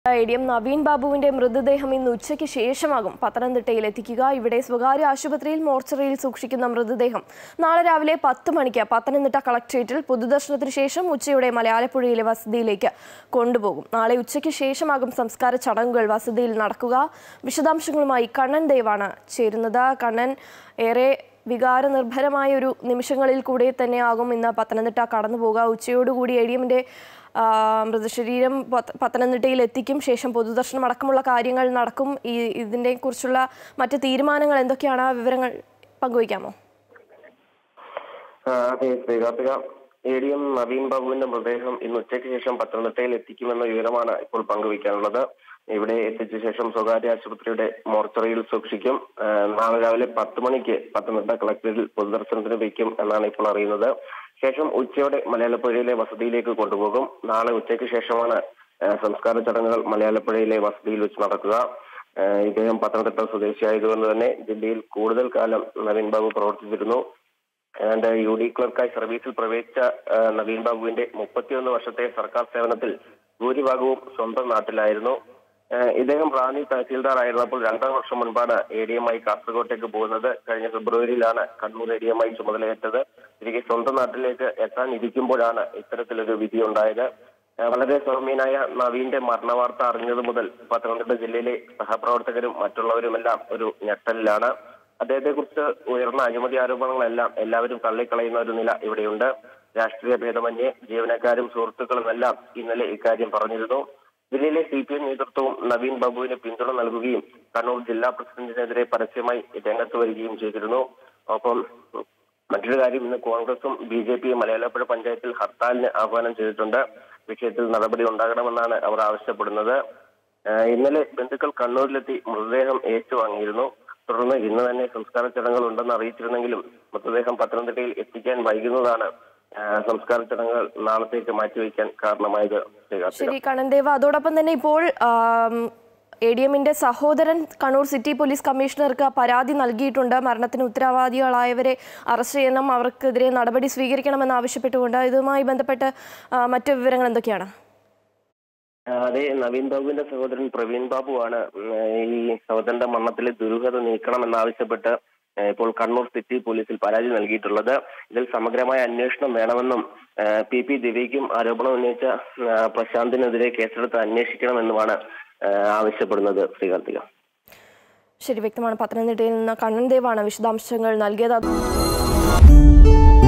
A D M Naveen ബാബുവിന്റെ മൃതദേഹം ഇന്ന് ഉച്ചയ്ക്ക് ശേഷമാകും പത്തനംതിട്ടയിൽ എത്തിക്കുക ഇവിടെ സ്വകാര്യ ആശുപത്രിയിൽ മോർച്ചറിയിൽ സൂക്ഷിക്കുന്ന മൃതദേഹം നാളെ രാവിലെ പത്ത് മണിക്ക് പത്തനംതിട്ട കളക്ട്രേറ്റിൽ പൊതുദർശനത്തിന് ശേഷം ഉച്ചയോടെ മലയാളപ്പുഴയിലെ വസതിയിലേക്ക് കൊണ്ടുപോകും നാളെ ഉച്ചയ്ക്ക് ശേഷമാകും സംസ്കാര ചടങ്ങുകൾ വസതിയിൽ നടക്കുക വിശദാംശങ്ങളുമായി കണ്ണൻ ദേവാണ് ചേരുന്നത് കണ്ണൻ ഏറെ വികാരനിർഭരമായ ഒരു നിമിഷങ്ങളിൽ കൂടെ തന്നെയാകും ഇന്ന് പത്തനംതിട്ട കടന്നു പോകുക ഉച്ചയോടുകൂടി എ ഡി എമ്മിന്റെ മൃതശരീരം പത്ത- പത്തനംതിട്ടയിൽ എത്തിക്കും ശേഷം പൊതുദർശനം അടക്കമുള്ള കാര്യങ്ങൾ നടക്കും ഈ ഇതിനെ കുറിച്ചുള്ള മറ്റ് തീരുമാനങ്ങൾ എന്തൊക്കെയാണ് ആ വിവരങ്ങൾ പങ്കുവയ്ക്കാമോ ആ, അതെ Sreekarthika A D M Naveen ബാബുവിന്റെ മൃതദേഹം ഇന്ന് ഉച്ചയ്ക്ക് ശേഷം പത്തനംതിട്ടയിൽ എത്തിക്കുമെന്ന വിവരമാണ് ഇപ്പോൾ പങ്കുവയ്ക്കാനുള്ളത് ഇവിടെ എത്തിച്ച ശേഷം സ്വകാര്യ ആശുപത്രിയുടെ മോർച്ചറിയിൽ സൂക്ഷിക്കും ആ, നാളെ രാവിലെ പത്ത് മണിക്ക് പത്തനംതിട്ട കളക്ടറേറ്റിൽ പൊതുദർശനത്തിന് വയ്ക്കും എന്നാണ് ഇപ്പോൾ അറിയുന്നത് ശേഷം ഉച്ചയോടെ മലയാളപ്പുഴയിലെ വസതിയിലേക്ക് കൊണ്ടുപോകും നാളെ ഉച്ചയ്ക്ക് ശേഷമാണ് ആ, സംസ്കാര ചടങ്ങുകൾ മലയാളപ്പുഴയിലെ വസതിയിൽ വെച്ച് നടക്കുക ആ, ഇദ്ദേഹം പത്തനംതിട്ട സ്വദേശിയായതുകൊണ്ട് തന്നെ ജില്ലയിൽ കൂടുതൽ കാലം നവീൻ ബാബു പ്രവർത്തിച്ചിരുന്നു ഏതാണ്ട് യു ഡി ക്ലർക്കായി സർവീസിൽ പ്രവേശിച്ച ആ, നവീൻ ബാബുവിന്റെ മുപ്പത്തിയൊന്ന് വർഷത്തെ സർക്കാർ സേവനത്തിൽ ഭൂരിഭാഗവും സ്വന്തം നാട്ടിലായിരുന്നു ആ, ഇദ്ദേഹം റാന്നി തഹസീൽദാർ ആയിരുന്നപ്പോൾ രണ്ടാം വർഷം മുൻപാണ് എ ഡി എം ആയി കാസർഗോട്ടേക്ക് പോകുന്നത് കഴിഞ്ഞ ഫെബ്രുവരിയിലാണ് കണ്ണൂർ എ ഡി എം ആയി ചുമതലയേറ്റത് തിരികെ സ്വന്തം നാട്ടിലേക്ക് എത്താൻ ഇരിക്കുമ്പോഴാണ് ഇത്തരത്തിലൊരു വിധി ഉണ്ടായത് ആ, വളരെ സൗമ്യനായ നവീന്റെ മരണവാർത്ത അറിഞ്ഞത് മുതൽ പത്തനംതിട്ട ജില്ലയിലെ സഹപ്രവർത്തകരും മറ്റുള്ളവരുമെല്ലാം ഒരു ഞെട്ടലിലാണ് അദ്ദേഹത്തെ കുറിച്ച് ഉയർന്ന അഴിമതി ആരോപണങ്ങളെല്ലാം എല്ലാവരും തള്ളിക്കളയുന്ന ഒരു നില ഇവിടെയുണ്ട് രാഷ്ട്രീയ ഭേദമന്യേ ജീവനക്കാരും സുഹൃത്തുക്കളും എല്ലാം ഇന്നലെ ഇക്കാര്യം പറഞ്ഞിരുന്നു ജില്ലയിലെ സി പി എം നേതൃത്വവും നവീൻ ബാബുവിന് പിന്തുണ നൽകുകയും കണ്ണൂർ ജില്ലാ പ്രസിഡന്റിനെതിരെ പരസ്യമായി രംഗത്ത് വരികയും ചെയ്തിരുന്നു ഒപ്പം മറ്റൊരു കാര്യം ഇന്ന് കോൺഗ്രസും ബി ജെ പിയും മലയാളപ്പുഴ പഞ്ചായത്തിൽ ഹർത്താലിന് ആഹ്വാനം ചെയ്തിട്ടുണ്ട് വിഷയത്തിൽ നടപടി ഉണ്ടാകണമെന്നാണ് അവർ ആവശ്യപ്പെടുന്നത് ഏഹ് ഇന്നലെ ബന്ധുക്കൾ കണ്ണൂരിലെത്തി മൃതദേഹം ഏറ്റുവാങ്ങിയിരുന്നു തുടർന്ന് ഇന്ന് തന്നെ സംസ്കാര ചടങ്ങുകൾ ഉണ്ടെന്ന് അറിയിച്ചിരുന്നെങ്കിലും മൃതദേഹം പത്തനംതിട്ടയിൽ എത്തിക്കാൻ വൈകുന്നതാണ് ഏഹ് സംസ്കാര ചടങ്ങുകൾ നാളത്തേക്ക് മാറ്റിവെക്കാൻ കാരണമായത് ശ്രീകാർത്തിക ശരി കണ്ണൻദേവ അതോടൊപ്പം തന്നെ ഇപ്പോൾ എ ഡി എമ്മിന്റെ സഹോദരൻ കണ്ണൂർ സിറ്റി പോലീസ് കമ്മീഷണർക്ക് പരാതി നൽകിയിട്ടുണ്ട് മരണത്തിന് ഉത്തരവാദികളായവരെ അറസ്റ്റ് ചെയ്യണം അവർക്കെതിരെ നടപടി സ്വീകരിക്കണമെന്ന് ആവശ്യപ്പെട്ടുകൊണ്ട് ഇതുമായി ബന്ധപ്പെട്ട് ആ, മറ്റു വിവരങ്ങൾ എന്തൊക്കെയാണ് ആ, അതെ നവീൻ ബാബുവിന്റെ സഹോദരൻ പ്രവീൺ ബാബു ആണ് ഉം, ഈ സഹോദരന്റെ മരണത്തിലെ ദുരൂഹത നീക്കണമെന്നാവശ്യപ്പെട്ട് ഏ, ഇപ്പോൾ കണ്ണൂർ സിറ്റി പോലീസിൽ പരാതി നൽകിയിട്ടുള്ളത് ഇതിൽ സമഗ്രമായ അന്വേഷണം വേണമെന്നും ഏ, പി പി ദിവ്യയ്ക്കും ആരോപണം ഉന്നയിച്ച ആ, പ്രശാന്തിനെതിരെ കേസെടുത്ത് അന്വേഷിക്കണമെന്നുമാണ് ഏ, ആവശ്യപ്പെടുന്നത് ശ്രീകാർത്തിക ശരി വ്യക്തമാണ് പത്തനംതിട്ടയിൽ നിന്ന് കണ്ണൻ ദേവാണ് വിശദാംശങ്ങൾ നൽകിയത്